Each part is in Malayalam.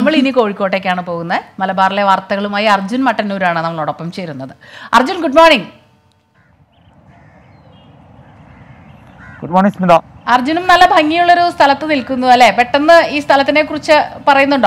നമ്മൾ ഇനി കോഴിക്കോട്ടേക്കാണ് പോകുന്നത് മലബാറിലെ വാർത്തകളുമായി അർജുൻ മട്ടന്നൂരാണ് നമ്മളോടൊപ്പം ചേരുന്നത് Arjun good morning good morning Smitha അർജുനും നല്ല ഭംഗിയുള്ളൊരു സ്ഥലത്ത് നിൽക്കുന്നു അല്ലെ പെട്ടെന്ന് ഈ സ്ഥലത്തിനെ കുറിച്ച് പറയുന്നുണ്ടോ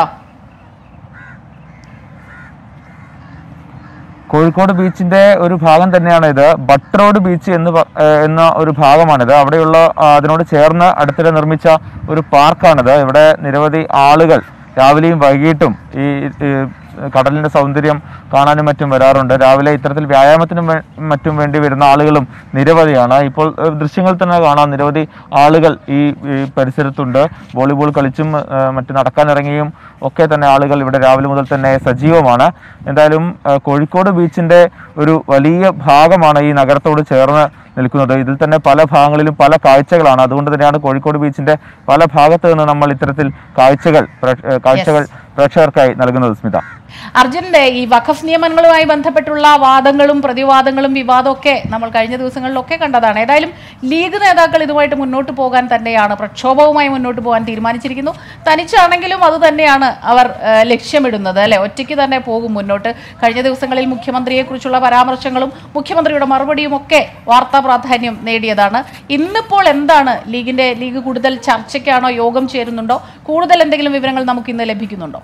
കോഴിക്കോട് ബീച്ചിന്റെ ഒരു ഭാഗം തന്നെയാണ് ഇത് ബട്ട് റോഡ് ബീച്ച് എന്ന് പ- ഏഹ് എന്ന ഒരു ഭാഗമാണിത് അവിടെയുള്ള ആ, അതിനോട് ചേർന്ന് അടുത്തിടെ നിർമ്മിച്ച ഒരു പാർക്കാണിത് ഇവിടെ നിരവധി ആളുകൾ രാവിലെയും വൈകിട്ടും ഈ ഈ കടലിന്റെ സൗന്ദര്യം കാണാനും മറ്റും വരാറുണ്ട് രാവിലെ ഇത്തരത്തിൽ വ്യായാമത്തിനും വേ- മറ്റും വേണ്ടി വരുന്ന ആളുകളും നിരവധിയാണ് ഇപ്പോൾ ഏഹ്, ദൃശ്യങ്ങൾ തന്നെ കാണാം നിരവധി ആളുകൾ ഈ ഈ പരിസരത്തുണ്ട് വോളിബോൾ കളിച്ചും ഏഹ്, മറ്റ് നടക്കാനിറങ്ങിയും ഒക്കെ തന്നെ ആളുകൾ ഇവിടെ രാവിലെ മുതൽ തന്നെ സജീവമാണ് എന്തായാലും ഏഹ്, കോഴിക്കോട് ബീച്ചിന്റെ ഒരു വലിയ ഭാഗമാണ് ഈ നഗരത്തോട് ചേർന്ന് നിൽക്കുന്നത് ഇതിൽ തന്നെ പല ഭാഗങ്ങളിലും പല കാഴ്ചകളാണ് അതുകൊണ്ട് തന്നെയാണ് കോഴിക്കോട് ബീച്ചിന്റെ പല ഭാഗത്ത് നിന്ന് നമ്മൾ ഇത്തരത്തിൽ കാഴ്ചകൾ പ്രേക്ഷ- ഏഹ്, കാഴ്ചകൾ പ്രേക്ഷകർക്കായി നൽകുന്നത് സ്മിത അർജുന്റെ ഈ വഖഫ് നിയമനങ്ങളുമായി ബന്ധപ്പെട്ടുള്ള വാദങ്ങളും പ്രതിവാദങ്ങളും വിവാദവും ഒക്കെ നമ്മൾ കഴിഞ്ഞ ദിവസങ്ങളിലൊക്കെ കണ്ടതാണ് ഏതായാലും ലീഗ് നേതാക്കൾ ഇതുമായിട്ട് മുന്നോട്ട് പോകാൻ തന്നെയാണ് പ്രക്ഷോഭവുമായി മുന്നോട്ട് പോകാൻ തീരുമാനിച്ചിരിക്കുന്നു തനിച്ചാണെങ്കിലും അത് തന്നെയാണ് അവർ ഏഹ്, ലക്ഷ്യമിടുന്നത് അല്ലെ ഒറ്റയ്ക്ക് തന്നെ പോകും മുന്നോട്ട് കഴിഞ്ഞ ദിവസങ്ങളിൽ മുഖ്യമന്ത്രിയെക്കുറിച്ചുള്ള പരാമർശങ്ങളും മുഖ്യമന്ത്രിയുടെ മറുപടിയും ഒക്കെ വാർത്താ പ്രാധാന്യം നേടിയതാണ് ഇന്നിപ്പോൾ എന്താണ് ലീഗിന്റെ ലീഗ് കൂടുതൽ ചർച്ചയ്ക്കാണോ യോഗം ചേരുന്നുണ്ടോ കൂടുതൽ എന്തെങ്കിലും വിവരങ്ങൾ നമുക്ക് ഇന്ന് ലഭിക്കുന്നുണ്ടോ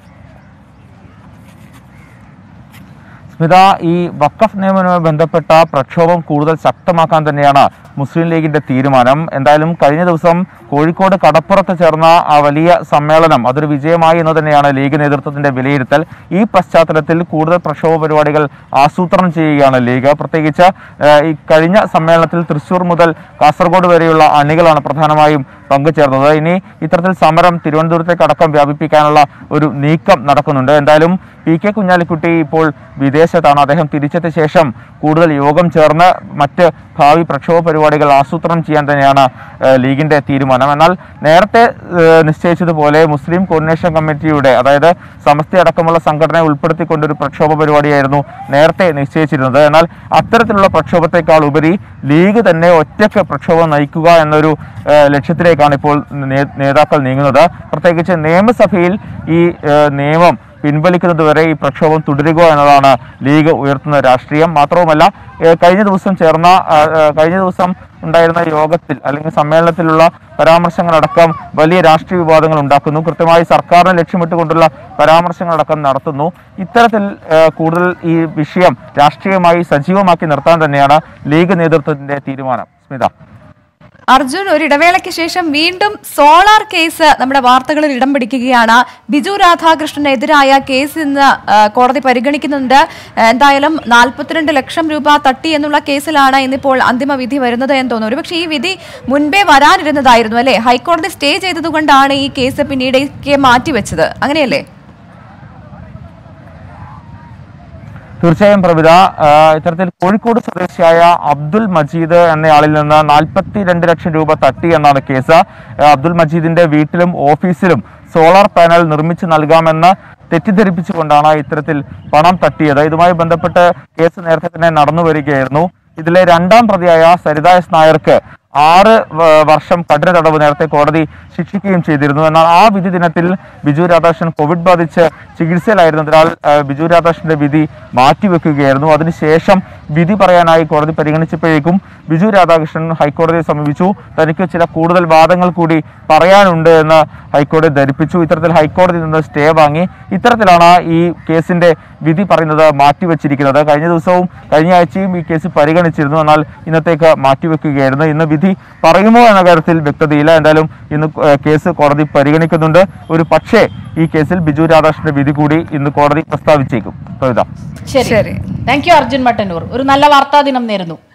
സ്മിത ഈ വഖഫ് നിയമനവുമായി ബന്ധപ്പെട്ട പ്രക്ഷോഭം കൂടുതൽ ശക്തമാക്കാൻ തന്നെയാണ് മുസ്ലിം ലീഗിന്റെ തീരുമാനം എന്തായാലും കഴിഞ്ഞ ദിവസം കോഴിക്കോട് കടപ്പുറത്ത് ചേർന്ന ആ വലിയ സമ്മേളനം അതൊരു വിജയമായി എന്ന് തന്നെയാണ് ലീഗ് നേതൃത്വത്തിന്റെ വിലയിരുത്തൽ ഈ പശ്ചാത്തലത്തിൽ കൂടുതൽ പ്രക്ഷോഭ പരിപാടികൾ ആസൂത്രണം ചെയ്യുകയാണ് ലീഗ് പ്രത്യേകിച്ച് ഏഹ്, ഈ കഴിഞ്ഞ സമ്മേളനത്തിൽ തൃശൂർ മുതൽ കാസർഗോഡ് വരെയുള്ള അണികളാണ് പ്രധാനമായും പങ്കുചേർന്നത് ഇനി ഇത്തരത്തിൽ സമരം തിരുവനന്തപുരത്തേക്കടക്കം വ്യാപിപ്പിക്കാനുള്ള ഒരു നീക്കം നടക്കുന്നുണ്ട് എന്തായാലും പി കെ കുഞ്ഞാലിക്കുട്ടി ഇപ്പോൾ വിദേശത്താണ് അദ്ദേഹം തിരിച്ചെത്തിയ ശേഷം കൂടുതൽ യോഗം ചേർന്ന് മറ്റ് ഭാവി പ്രക്ഷോഭ പരിപാടികൾ ആസൂത്രണം ചെയ്യാൻ തന്നെയാണ് ഏഹ്, ലീഗിന്റെ തീരുമാനം എന്നാൽ നേരത്തെ ഏഹ്, നിശ്ചയിച്ചതുപോലെ മുസ്ലിം കോർഡിനേഷൻ കമ്മിറ്റിയുടെ അതായത് സമസ്ത അടക്കമുള്ള സംഘടനയെ ഉൾപ്പെടുത്തിക്കൊണ്ടൊരു പ്രക്ഷോഭ പരിപാടിയായിരുന്നു നേരത്തെ നിശ്ചയിച്ചിരുന്നത് എന്നാൽ അത്തരത്തിലുള്ള പ്രക്ഷോഭത്തെക്കാൾ ഉപരി ലീഗ് തന്നെ ഒറ്റയ്ക്ക് പ്രക്ഷോഭം നയിക്കുക എന്നൊരു ഏഹ്, ലക്ഷ്യത്തിലേക്കാണ് ഇപ്പോൾ നേ- നേതാക്കൾ നീങ്ങുന്നത് പ്രത്യേകിച്ച് നിയമസഭയിൽ ഈ ഏഹ്, നിയമം പിൻവലിക്കുന്നത് വരെ ഈ പ്രക്ഷോഭം തുടരുക എന്നതാണ് ലീഗ് ഉയർത്തുന്ന രാഷ്ട്രീയം മാത്രവുമല്ല ഏഹ്, കഴിഞ്ഞ ദിവസം ചേർന്ന ആ, ആ, കഴിഞ്ഞ ദിവസം ഉണ്ടായിരുന്ന യോഗത്തിൽ അല്ലെങ്കിൽ സമ്മേളനത്തിലുള്ള പരാമർശങ്ങളടക്കം വലിയ രാഷ്ട്രീയ വിവാദങ്ങൾ ഉണ്ടാക്കുന്നു കൃത്യമായി സർക്കാരിനെ ലക്ഷ്യമിട്ടുകൊണ്ടുള്ള പരാമർശങ്ങളടക്കം നടത്തുന്നു ഇത്തരത്തിൽ ഏഹ്, കൂടുതൽ ഈ വിഷയം രാഷ്ട്രീയമായി സജീവമാക്കി നിർത്താൻ തന്നെയാണ് ലീഗ് നേതൃത്വത്തിന്റെ തീരുമാനം സ്മിത അർജുൻ ഒരു ഇടവേളയ്ക്ക് ശേഷം വീണ്ടും സോളാർ കേസ് നമ്മുടെ വാർത്തകളിൽ ഇടം പിടിക്കുകയാണ് ബിജു രാധാകൃഷ്ണനെതിരായ കേസ് ഇന്ന് ആ, കോടതി പരിഗണിക്കുന്നുണ്ട് എന്തായാലും നാൽപ്പത്തിരണ്ട് ലക്ഷം രൂപ തട്ടി എന്നുള്ള കേസിലാണ് ഇന്നിപ്പോൾ അന്തിമ വിധി വരുന്നത് എന്ന് തോന്നുന്നു ഒരുപക്ഷെ ഈ വിധി മുൻപേ വരാനിരുന്നതായിരുന്നു അല്ലേ ഹൈക്കോടതി സ്റ്റേ ചെയ്തതുകൊണ്ടാണ് ഈ കേസ് പിന്നീടേക്ക് മാറ്റിവെച്ചത് അങ്ങനെയല്ലേ തീർച്ചയായും പ്രവിത ആ, ഇത്തരത്തിൽ കോഴിക്കോട് സ്വദേശിയായ അബ്ദുൽ മജീദ് എന്നയാളിൽ നിന്ന് നാൽപ്പത്തി രണ്ട് ലക്ഷം രൂപ തട്ടി എന്നാണ് കേസ് ആ, അബ്ദുൽ മജീദിന്റെ വീട്ടിലും ഓഫീസിലും സോളാർ പാനൽ നിർമ്മിച്ചു നൽകാമെന്ന് തെറ്റിദ്ധരിപ്പിച്ചുകൊണ്ടാണ് ഇത്തരത്തിൽ പണം തട്ടിയത് ഇതുമായി ബന്ധപ്പെട്ട് കേസ് നേരത്തെ തന്നെ നടന്നു വരികയായിരുന്നു ഇതിലെ രണ്ടാം പ്രതിയായ സരിത എസ് നായർക്ക് ആറ് വ- വർഷം കഠിന തടവ് നേരത്തെ കോടതി ശിക്ഷിക്കുകയും ചെയ്തിരുന്നു എന്നാൽ ആ വിധി ദിനത്തിൽ ബിജു രാധാകൃഷ്ണൻ കോവിഡ് ബാധിച്ച് ചികിത്സയിലായിരുന്നതിനാൽ ആ, ബിജു രാധാകൃഷ്ണന്റെ വിധി മാറ്റിവെക്കുകയായിരുന്നു അതിനുശേഷം വിധി പറയാനായി കോടതി പരിഗണിച്ചപ്പോഴേക്കും ബിജു രാധാകൃഷ്ണൻ ഹൈക്കോടതിയെ സമീപിച്ചു തനിക്ക് ചില കൂടുതൽ വാദങ്ങൾ കൂടി പറയാനുണ്ട് എന്ന് ഹൈക്കോടതി ധരിപ്പിച്ചു ഇത്തരത്തിൽ ഹൈക്കോടതി നിന്ന് സ്റ്റേ വാങ്ങി ഇത്തരത്തിലാണ് ഈ കേസിന്റെ വിധി പറയുന്നത് മാറ്റിവെച്ചിരിക്കുന്നത് കഴിഞ്ഞ ദിവസവും കഴിഞ്ഞ ആഴ്ചയും ഈ കേസ് പരിഗണിച്ചിരുന്നു എന്നാൽ ഇന്നത്തേക്ക് മാറ്റിവെക്കുകയായിരുന്നു ഇന്ന് വിധി പറയുമോ എന്ന കാര്യത്തിൽ വ്യക്തതയില്ല എന്തായാലും ഇന്ന് ഏഹ്, കേസ് കോടതി പരിഗണിക്കുന്നുണ്ട് ഒരു പക്ഷേ ഈ കേസിൽ ബിജു രാധാകൃഷ്ണന്റെ വിധി കൂടി ഇന്ന് കോടതി പ്രസ്താവിച്ചേക്കും കവിത ശരി ശരി. താങ്ക് യു അർജുൻ മട്ടന്നൂർ ഒരു നല്ല വാർത്താ ദിനം നേരുന്നു